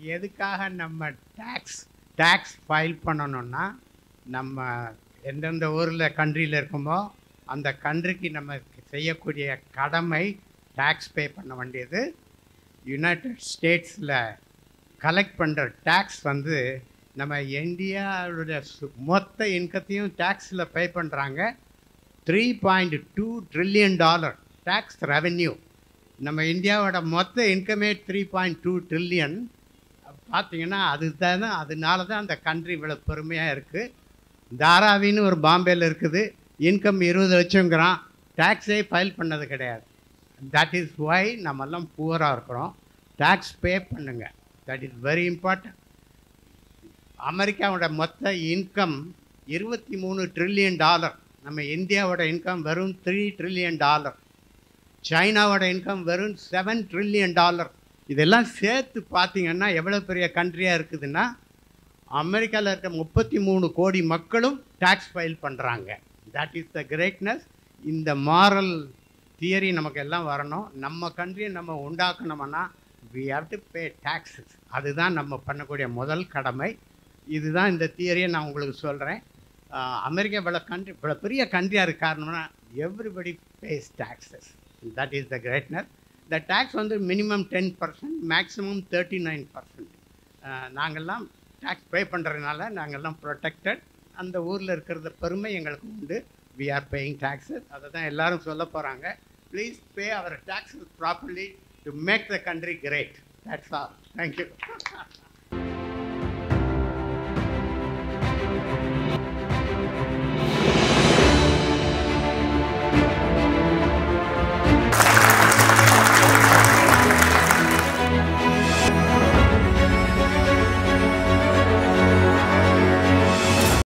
எதுக்காக நம்ம tax tax file பண்ணணும்னா நம்ம எந்தெந்த ஊரில் கண்ட்ரியில் இருக்கோமோ அந்த கண்ட்ரிக்கு நம்ம செய்யக்கூடிய கடமை டேக்ஸ் பே பண்ண வேண்டியது யுனைடெட் ஸ்டேட்ஸில் கலெக்ட் பண்ணுற டேக்ஸ் வந்து நம்ம இந்தியாவுடைய சு- மொத்த இன்கத்தையும் டேக்ஸில் பே பண்ணுறாங்க three point two trillion dollar tax revenue நம்ம இந்தியாவோட மொத்த இன்கமே த்ரீ பாயிண்ட் டூ ட்ரில்லியன் பார்த்தீங்கன்னா அதுதான் அதனால தான் அந்த கண்ட்ரி இவ்வளோ பெருமையாக இருக்குது தாராவின்னு ஒரு பாம்பேயில் இருக்குது இன்கம் இருபது லட்சங்கிறான் டேக்ஸே ஃபைல் பண்ணது கிடையாது தட் இஸ் ஒய் நம்மெல்லாம் புவராக இருக்கிறோம் டேக்ஸ் பே பண்ணுங்க தட் இஸ் வெரி இம்பார்ட்டன்ட் அமெரிக்காவோட மொத்த இன்கம் இருபத்தி மூணு ட்ரில்லியன் டாலர் நம்ம இந்தியாவோட இன்கம் வெறும் த்ரீ ட்ரில்லியன் டாலர் சைனாவோட இன்கம் வெறும் செவன் ட்ரில்லியன் டாலர் இதெல்லாம் சேர்த்து பார்த்தீங்கன்னா எவ்வளோ பெரிய கண்ட்ரியாக இருக்குதுன்னா அமெரிக்காவில் இருக்க முப்பத்தி மூணு கோடி மக்களும் டேக்ஸ் ஃபைல் பண்ணுறாங்க தட் இஸ் த கிரேட்னஸ் இந்த மாரல் தியரி நமக்கு எல்லாம் வரணும் நம்ம கண்ட்ரியை நம்ம உண்டாக்கணும்னா we have to pay taxes அதுதான் நம்ம பண்ணக்கூடிய முதல் கடமை இதுதான் இந்த தியரியை நான் உங்களுக்கு சொல்கிறேன் அமெரிக்கா இவ்வளோ கண்ட்ரி இவ்வளோ பெரிய கண்ட்ரியாக இருக்க காரணம்னா everybody pays taxes that is the greatness இந்த டேக்ஸ் வந்து minimum ten percent maximum thirty nine percent நாங்கள்லாம் டேக்ஸ் பே பண்ணுறதுனால நாங்கள்லாம் ப்ரொடெக்டட் அந்த ஊரில் இருக்கிறத பெருமை எங்களுக்கு உண்டு வி ஆர் பேயிங் taxes அதை தான் எல்லாரும் சொல்ல போகிறாங்க please pay our taxes properly to make the country great that's all thank you